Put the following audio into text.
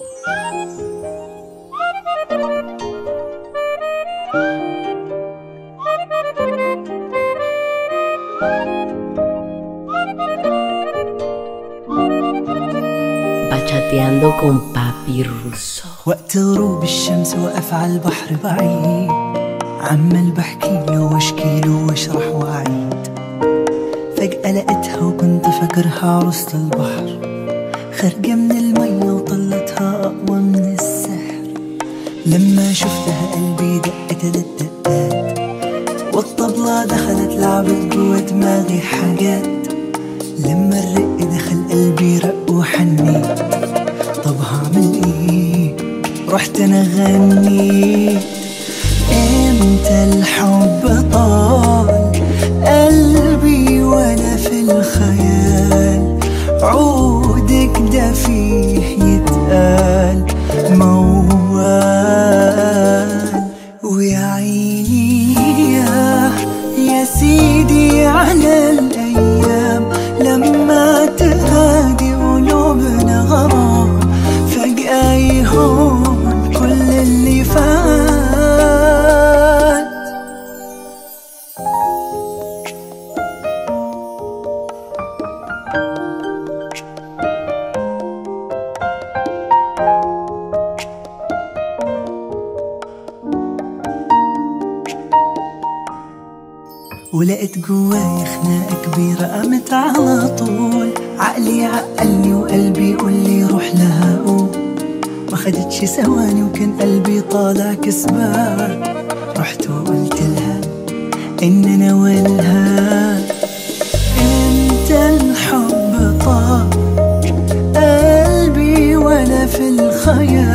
Bachateando con Papi Russo وقت غروب الشمس وقف على البحر بعيد عمال بحكي له واشكي له واشرح واعيد فجأة لقيتها وكنت فاكرها عروسة البحر خارجة من المية وطلتها أقوى من السحر لما شفتها قلبي دق تلات دقات والطبلة دخلت لعبت جوا دماغي حاجات لما الرق دخل قلبي رق وحنيت طب هعمل ايه رحت انا غنيت امتى الحب طال قلبي وانا في الخيال عودك ده فيه يتقال موال ويا عيني يا يا سيدي على الايام لما تهادي قلوبنا غرام فجأة يهون كل اللي فات ولقيت جوايا خناقة كبيرة قامت على طول عقلي عقلني وقلبي يقول لي روح لها قوم ما خدتش ثواني وكان قلبي طالع كسبان رحت وقلت لها ان انا ولها انت الحب طال قلبي وانا في الخيال